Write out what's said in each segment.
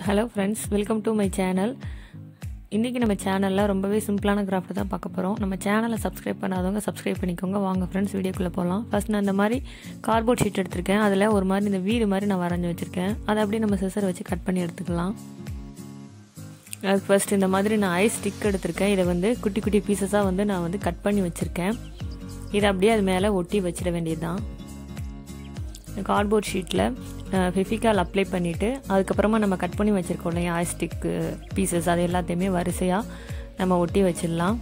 hello friends welcome to my channel இன்றைக்கி நம்ம சேனலில் ரொம்பவே சிம்பிளான கிராஃப்ட் தான் பார்க்க போகிறோம் நம்ம சேனலை சப்ஸ்கிரைப் பண்ணாதவங்க சப்ஸ்கிரைப் பண்ணிக்கோங்க வாங்க ஃப்ரெண்ட்ஸ் வீடியோக்குள்ளே போகலாம் ஃபர்ஸ்ட் நான் இந்த மாதிரி கார்ட்போர்ட் ஷீட் எடுத்திருக்கேன் அதில் ஒரு மாதிரி இந்த வீடு மாதிரி நான் வரைஞ்சி வச்சுருக்கேன் அதை அப்படியே நம்ம சிசர் வச்சு கட் பண்ணி எடுத்துக்கலாம் அதுக்கு ஃபர்ஸ்ட் இந்த மாதிரி நான் ஐஸ் ஸ்டிக் எடுத்திருக்கேன் இதை வந்து குட்டி குட்டி பீசஸாக வந்து நான் வந்து கட் பண்ணி வச்சுருக்கேன் இதை அப்படியே அது மேலே ஒட்டி வச்சிட வேண்டியது தான் கார்ட்போர்ட் ஷீட்டில் ஃபெஃபிகால் அப்ளை பண்ணிவிட்டு அதுக்கப்புறமா நம்ம கட் பண்ணி வச்சுருக்கோம் இல்லையா ஆய்ஸ்டிக்கு பீசஸ் அது எல்லாத்தையுமே வரிசையாக நம்ம ஒட்டி வச்சிடலாம்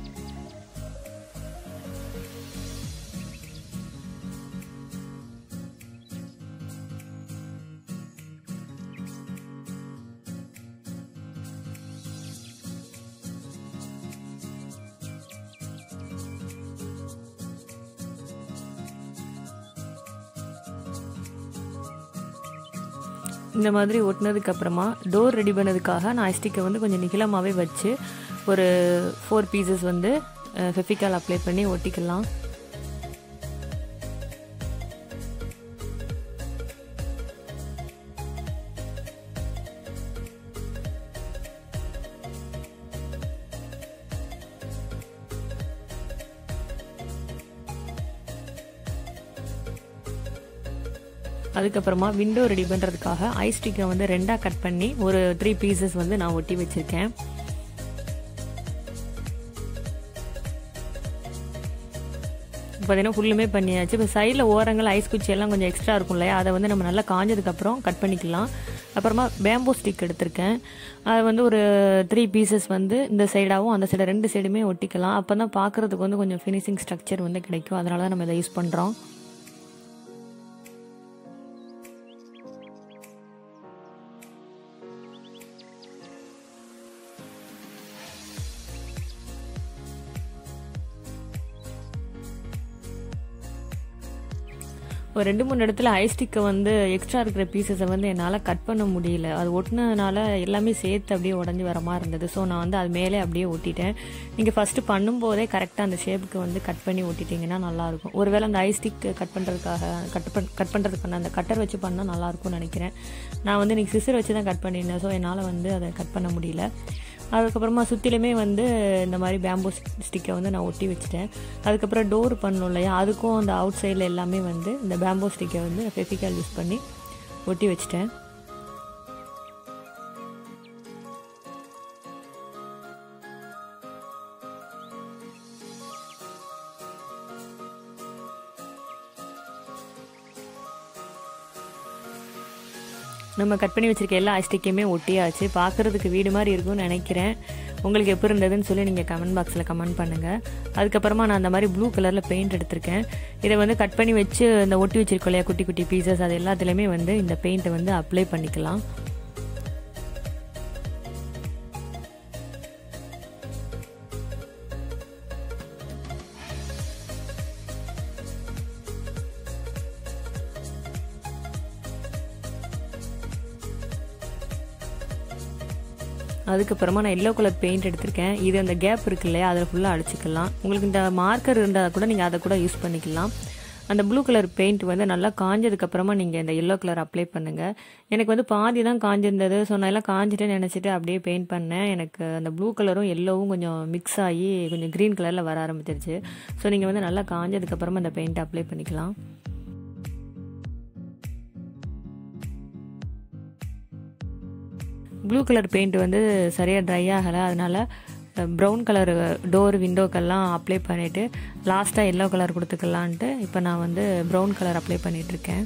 இந்த மாதிரி ஒட்டினதுக்கு அப்புறமா டோர் ரெடி பண்ணதுக்காக நான் ஐஸ்டிக்கை வந்து கொஞ்சம் நிகிலமாகவே வச்சு ஒரு ஃபோர் பீசஸ் வந்து ஃபெஃபிகால் அப்ளை பண்ணி ஒட்டிக்கலாம் அதுக்கப்புறமா விண்டோ ரெடி பண்ணுறதுக்காக ஐஸ் ஸ்டிக்கை வந்து ரெண்டாக கட் பண்ணி ஒரு த்ரீ பீசஸ் வந்து நான் ஒட்டி வச்சுருக்கேன் பார்த்தீங்கன்னா ஃபுல்லுமே பண்ணியாச்சு இப்போ சைடில் ஓரங்கள் ஐஸ் குச்சி எல்லாம் கொஞ்சம் எக்ஸ்ட்ரா இருக்கும் இல்லையா அதை வந்து நம்ம நல்லா காஞ்சதுக்கப்புறம் கட் பண்ணிக்கலாம் அப்புறமா பேம்போ ஸ்டிக் எடுத்திருக்கேன் அது வந்து ஒரு த்ரீ பீசஸ் வந்து இந்த சைடாகவும் அந்த சைடு ரெண்டு சைடுமே ஒட்டிக்கலாம் அப்போ தான் பார்க்குறதுக்கு வந்து கொஞ்சம் ஃபினிஷிங் ஸ்ட்ரக்சர் வந்து கிடைக்கும் அதனால தான் நம்ம இதை யூஸ் பண்ணுறோம் ஒரு ரெண்டு மூணு இடத்துல ஐஸ்டிக்கை வந்து எக்ஸ்ட்ரா இருக்கிற பீசஸை வந்து என்னால் கட் பண்ண முடியல அது ஒட்டினதுனால எல்லாமே சேர்த்து அப்படியே உடஞ்சி வர மாதிரி இருந்தது ஸோ நான் வந்து அது மேலே அப்படியே ஒட்டிட்டேன் நீங்கள் ஃபஸ்ட்டு பண்ணும்போதே கரெக்டாக அந்த ஷேப்புக்கு வந்து கட் பண்ணி ஒட்டிட்டிங்கன்னா நல்லாயிருக்கும் ஒருவேளை அந்த ஐஸ்டிக் கட் பண்ணுறதுக்காக கட் பண் கட் பண்ணுறதுக்கான அந்த கட்டர் வச்சு பண்ணால் நல்லாயிருக்கும்னு நினைக்கிறேன் நான் வந்து இன்றைக்கி சிசர் வச்சு தான் கட் பண்ணியிருந்தேன் ஸோ என்னால் வந்து அதை கட் பண்ண முடியல அதுக்கப்புறமா சுற்றிலுமே வந்து இந்த மாதிரி பேம்போ ஸ்டிக்கை வந்து நான் ஒட்டி வச்சுட்டேன் அதுக்கப்புறம் டோர் பண்ணணும் இல்லையா அதுக்கும் அந்த அவுட் சைடில் எல்லாமே வந்து இந்த பேம்போ ஸ்டிக்கை வந்து ஃபெஃபிகால் யூஸ் பண்ணி ஒட்டி வச்சுட்டேன் நம்ம கட் பண்ணி வச்சிருக்க எல்லா ஐஸ்டிக்கையுமே ஒட்டியாச்சு பார்க்குறதுக்கு வீடு மாதிரி இருக்கும்னு நினைக்கிறேன் உங்களுக்கு எப்படி இருந்ததுன்னு சொல்லி நீங்கள் கமெண்ட் பாக்ஸில் கமெண்ட் பண்ணுங்கள் அதுக்கப்புறமா நான் அந்த மாதிரி ப்ளூ கலரில் பெயிண்ட் எடுத்திருக்கேன் இதை வந்து கட் பண்ணி வச்சு இந்த ஒட்டி வச்சிருக்கோம் இல்லையா குட்டி குட்டி பீசஸ் அது எல்லாத்துலேயுமே வந்து இந்த பெயிண்ட்டை வந்து அப்ளை பண்ணிக்கலாம் அதுக்கப்புறமா நான் எல்லோ கலர் பெயிண்ட் எடுத்திருக்கேன் இது அந்த கேப் இருக்கு இல்லையா அதில் ஃபுல்லாக அடிச்சுக்கலாம் உங்களுக்கு இந்த மார்க்கர் இருந்தால் கூட நீங்கள் அதை கூட யூஸ் பண்ணிக்கலாம் அந்த ப்ளூ கலர் பெயிண்ட் வந்து நல்லா காஞ்சதுக்கப்புறமா நீங்கள் இந்த எல்லோ கலர் அப்ளை பண்ணுங்கள் எனக்கு வந்து பாதி தான் காஞ்சிருந்தது ஸோ நான் எல்லாம் காஞ்சிட்டேன்னு நினச்சிட்டு அப்படியே பெயிண்ட் பண்ணேன் எனக்கு அந்த ப்ளூ கலரும் எல்லோவும் கொஞ்சம் மிக்ஸ் ஆகி கொஞ்சம் க்ரீன் கலரில் வர ஆரம்பிச்சிருச்சு ஸோ நீங்கள் வந்து நல்லா காஞ்சதுக்கப்புறமா அந்த பெயிண்ட் அப்ளை பண்ணிக்கலாம் ப்ளூ கலர் பெயிண்ட் வந்து சரியாக ட்ரை ஆகலை அதனால் ப்ரௌன் கலர் டோர் விண்டோக்கெல்லாம் அப்ளை பண்ணிவிட்டு லாஸ்ட்டாக எல்லோ கலர் கொடுத்துக்கலான்ட்டு இப்போ நான் வந்து ப்ரௌன் கலர் அப்ளை பண்ணிகிட்ருக்கேன்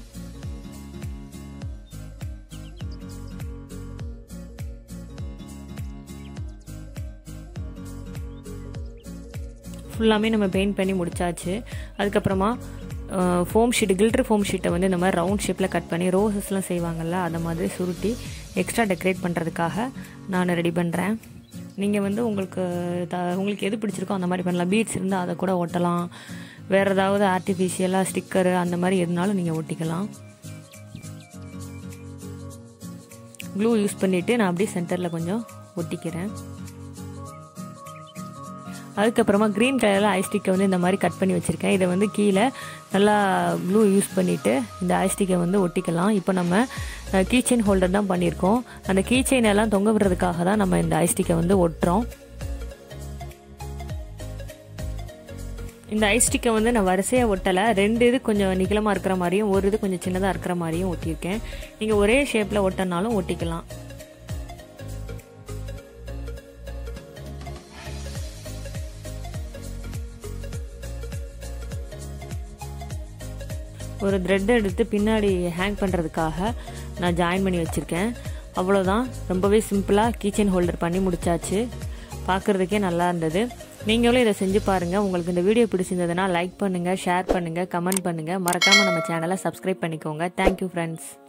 ஃபுல்லாமே நம்ம பெயிண்ட் பண்ணி முடிச்சாச்சு அதுக்கப்புறமா ஃபோம் ஷீட் கில்ட்ரு ஃபோம் ஷீட்டை வந்து இந்த மாதிரி ரவுண்ட் ஷேப்பில் கட் பண்ணி ரோசஸ்லாம் செய்வாங்கள்ல அதை மாதிரி சுருட்டி எக்ஸ்ட்ரா டெக்கரேட் பண்ணுறதுக்காக நான் ரெடி பண்ணுறேன் நீங்கள் வந்து உங்களுக்கு த உங்களுக்கு எது பிடிச்சிருக்கோ அந்த மாதிரி பண்ணலாம் பீட்ஸ் இருந்தால் அதை கூட ஒட்டலாம் வேறு ஏதாவது ஆர்டிஃபிஷியலாக ஸ்டிக்கரு அந்த மாதிரி எதுனாலும் நீங்கள் ஒட்டிக்கலாம் க்ளூ யூஸ் பண்ணிவிட்டு நான் அப்படியே சென்டரில் கொஞ்சம் ஒட்டிக்கிறேன் அதுக்கப்புறமா க்ரீன் கலரில் ஐஸ்டிக்கை வந்து இந்த மாதிரி கட் பண்ணி வச்சுருக்கேன் இதை வந்து கீழே நல்லா க்ளூ யூஸ் பண்ணிவிட்டு இந்த ஐஸ்டிக்கை வந்து ஒட்டிக்கலாம் இப்போ நம்ம கீச்செயின் ஹோல்டர் தான் பண்ணியிருக்கோம் அந்த கீச்செயின் எல்லாம் தொங்க விடுறதுக்காக தான் நம்ம இந்த ஐஸ்டிக்கை வந்து ஒட்டுறோம் இந்த ஐஸ்டிக்கை வந்து நான் வரிசையாக ஒட்டலை ரெண்டு இது கொஞ்சம் நிகழமாக இருக்கிற மாதிரியும் ஒரு இது கொஞ்சம் சின்னதாக இருக்கிற மாதிரியும் ஒட்டியிருக்கேன் நீங்கள் ஒரே ஷேப்பில் ஒட்டினாலும் ஒட்டிக்கலாம் ஒரு த்ரெட் எடுத்து பின்னாடி ஹேங் பண்ணுறதுக்காக நான் ஜாயின் பண்ணி வச்சுருக்கேன் அவ்வளோதான் ரொம்பவே சிம்பிளாக கீச்சன் ஹோல்டர் பண்ணி முடிச்சாச்சு பார்க்குறதுக்கே நல்லா இருந்தது நீங்களும் இதை செஞ்சு பாருங்கள் உங்களுக்கு இந்த வீடியோ பிடிச்சிருந்ததுன்னா லைக் பண்ணுங்கள் ஷேர் பண்ணுங்கள் கமெண்ட் பண்ணுங்கள் மறக்காமல் நம்ம சேனலை சப்ஸ்கிரைப் பண்ணிக்கோங்க தேங்க்யூ ஃப்ரெண்ட்ஸ்